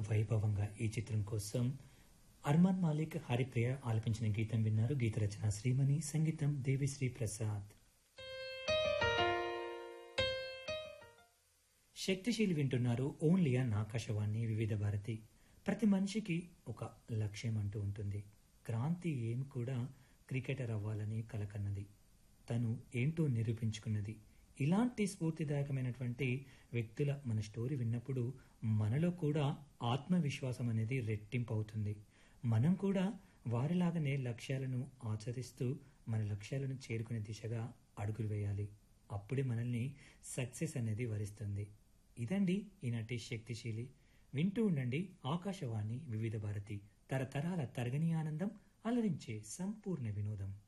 వైభవంగా ఈ చిత్రం కోసం అర్మాన్ మాలిక్ హరిప్రియ ఆలపించిన గీతం విన్నారు గీత రచన శ్రీమణి సంగీతం దేవిశ్రీ ప్రసాద్ శక్తిశీలి వింటున్నారు ఓన్లీ అన్ ఆకాశవాణి వివిధ భారతి ప్రతి మనిషికి ఒక లక్ష్యం అంటూ ఉంటుంది క్రాంతి ఏం కూడా క్రికెటర్ అవ్వాలని కలకన్నది తను ఏంటో నిరూపించుకున్నది ఇలాంటి స్ఫూర్తిదాయకమైనటువంటి వ్యక్తుల మన స్టోరీ విన్నప్పుడు మనలో కూడా ఆత్మవిశ్వాసం అనేది రెట్టింపు అవుతుంది మనం కూడా వారిలాగానే లక్ష్యాలను ఆచరిస్తూ మన లక్ష్యాలను చేరుకునే దిశగా అడుగులు వేయాలి అప్పుడే మనల్ని సక్సెస్ అనేది వరిస్తుంది ఇదండి ఈనాటి శక్తిశీలి వింటూ ఉండండి ఆకాశవాణి వివిధ భారతి తరతరాల తరగని ఆనందం అలరించే సంపూర్ణ వినోదం